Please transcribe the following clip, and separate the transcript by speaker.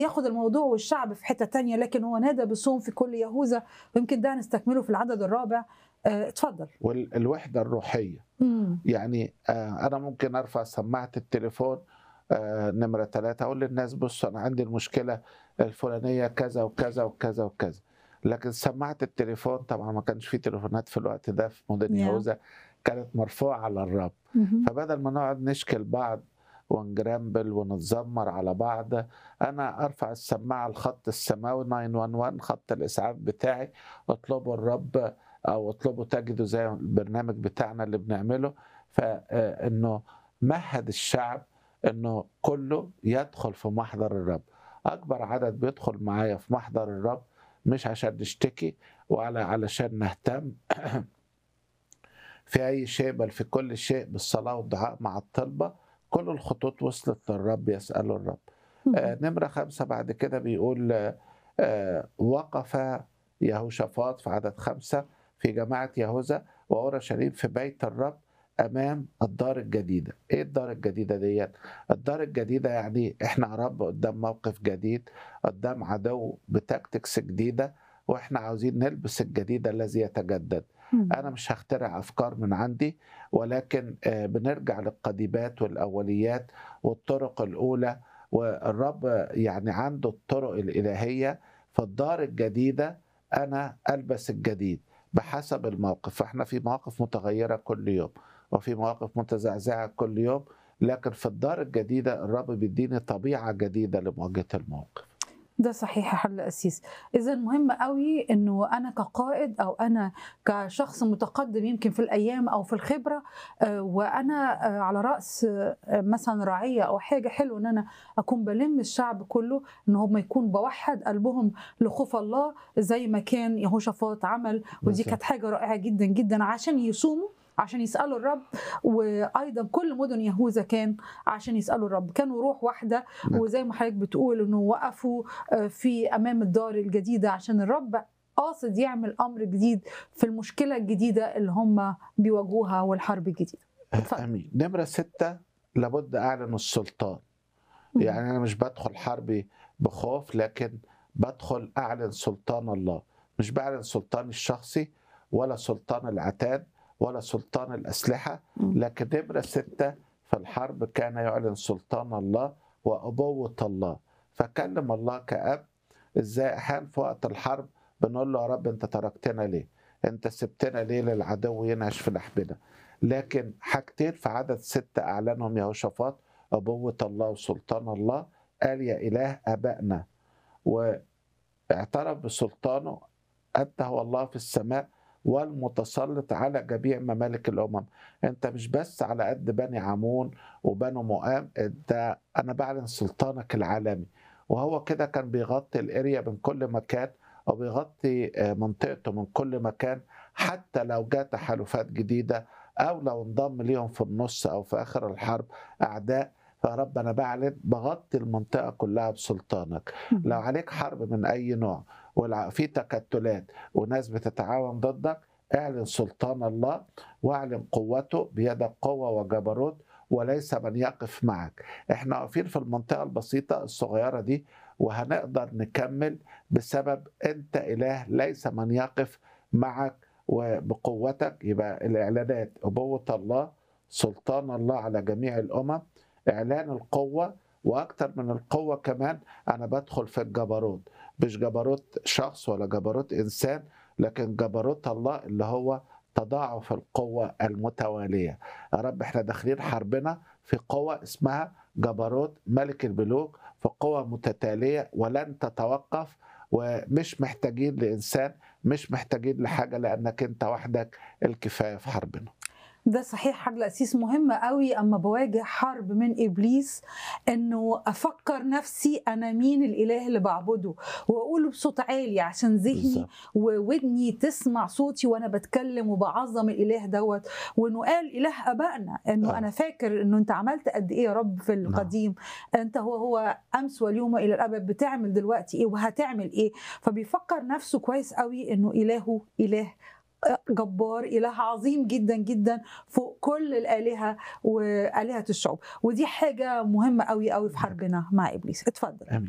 Speaker 1: ياخد الموضوع والشعب في حته تانية لكن هو نادى بالصوم في كل يهوذا ويمكن ده نستكمله في العدد الرابع آه، اتفضل
Speaker 2: والوحده الروحيه
Speaker 1: مم.
Speaker 2: يعني آه، انا ممكن ارفع سماعه التليفون آه، نمره ثلاثة اقول للناس بصوا انا عندي المشكله الفلانيه كذا وكذا وكذا وكذا لكن سماعه التليفون طبعا ما كانش في تليفونات في الوقت ده في مدن
Speaker 1: Yeah.
Speaker 2: يهوذا كانت مرفوعه على الرب
Speaker 1: مهم.
Speaker 2: فبدل ما نقعد نشكل بعض ونجرامبل ونتذمر على بعض انا ارفع السماعه الخط السماوي 911 خط الاسعاف بتاعي اطلبوا الرب او اطلبوا تجدوا زي البرنامج بتاعنا اللي بنعمله فانه مهد الشعب انه كله يدخل في محضر الرب اكبر عدد بيدخل معايا في محضر الرب مش عشان نشتكي ولا علشان نهتم في اي شيء بل في كل شيء بالصلاه والدعاء مع الطلبه كل الخطوط وصلت للرب يسالوا الرب آه، نمرة خمسة بعد كده بيقول آه، آه، وقف يهوشافاط في عدد خمسة في جماعة يهوذا وأورشليم في بيت الرب أمام الدار الجديدة إيه الدار الجديدة دي؟ الدار الجديدة يعني إحنا يا رب قدام موقف جديد قدام عدو بتكتكس جديدة وإحنا عاوزين نلبس الجديد الذي يتجدد
Speaker 1: مم.
Speaker 2: انا مش هخترع افكار من عندي ولكن آه، بنرجع للقضيبات والاوليات والطرق الاولى والرب يعني عنده الطرق الالهيه في الدار الجديده انا البس الجديد بحسب الموقف فاحنا في مواقف متغيره كل يوم وفي مواقف متزعزعه كل يوم لكن في الدار الجديده الرب بيديني طبيعه جديده لمواجهه الموقف
Speaker 1: ده صحيح يا حل أسيس إذا مهم قوي إنه أنا كقائد أو أنا كشخص متقدم يمكن في الأيام أو في الخبرة آه، وأنا آه، على رأس آه، مثلا رعية أو حاجة حلو إن أنا أكون بلم الشعب كله إن هم يكون بوحد قلبهم لخوف الله زي ما كان يهوشافاط عمل ودي
Speaker 2: بالظبط.
Speaker 1: كانت حاجة رائعة جدا جدا عشان يصوموا عشان يسألوا الرب وأيضا كل مدن يهوذا كان عشان يسألوا الرب كانوا روح واحدة
Speaker 2: نعم.
Speaker 1: وزي ما حضرتك بتقول انه وقفوا آه، في امام الدار الجديده عشان الرب قاصد يعمل امر جديد في المشكله الجديده اللي هم بيواجهوها والحرب الجديده اتفضل.
Speaker 2: امين نمره سته لابد اعلن السلطان يعني انا مش بدخل حربي بخوف لكن بدخل اعلن سلطان الله مش بعلن سلطاني الشخصي ولا سلطان العتاد ولا سلطان الاسلحه
Speaker 1: مم.
Speaker 2: لكن نمره سته في الحرب كان يعلن سلطان الله وابوه الله فكلم الله كاب ازاي احيانا في وقت الحرب بنقول له يا رب انت تركتنا ليه؟ انت سبتنا ليه للعدو ينعش في لحمنا؟ لكن حاجتين في عدد ستة أعلنهم يهوشافاط أبوة الله وسلطان الله قال يا إله آبائنا واعترف بسلطانه أنت هو الله في السماء والمتسلط على جميع ممالك الأمم أنت مش بس على قد بني عمون وبنو مؤام أنت أنا بعلن سلطانك العالمي وهو كده كان بيغطي الاريا من كل مكان وبيغطي آه، منطقته من كل مكان حتى لو جاء تحالفات جديده او لو انضم ليهم في النص او في اخر الحرب اعداء فيا رب انا بعلن بغطي المنطقه كلها بسلطانك لو عليك حرب من اي نوع وفي تكتلات وناس بتتعاون ضدك اعلن سلطان الله واعلن قوته بيدك قوه وجبروت وليس من يقف معك احنا واقفين في المنطقه البسيطه الصغيره دي وهنقدر نكمل بسبب انت اله ليس من يقف معك وبقوتك يبقى الاعلانات ابوه الله سلطان الله على جميع الامم اعلان القوه واكتر من القوه كمان انا بدخل في الجبروت مش جبروت شخص ولا جبروت انسان لكن جبروت الله اللي هو تضاعف القوه المتواليه يا رب احنا داخلين حربنا في قوه اسمها جبروت ملك الملوك في قوه متتاليه ولن تتوقف ومش محتاجين لانسان مش محتاجين لحاجه لانك انت وحدك الكفايه في حربنا
Speaker 1: ده صحيح حاجة الأسيس مهمة قوي أما بواجه حرب من إبليس إنه أفكر نفسي أنا مين الإله اللي بعبده وأقوله بصوت عالي عشان ذهني
Speaker 2: بالظبط.
Speaker 1: وودني تسمع صوتي وانا بتكلم وبعظم الاله دوت وانه قال اله ابائنا انه
Speaker 2: آه.
Speaker 1: انا فاكر انه انت عملت قد ايه يا رب في القديم انت هو هو امس واليوم الى الابد بتعمل دلوقتي ايه وهتعمل ايه فبيفكر نفسه كويس قوي انه الهه اله جبار اله عظيم جدا جدا فوق كل الالهه والهه الشعوب ودي حاجه مهمه قوي قوي في حربنا مع ابليس اتفضل
Speaker 2: امين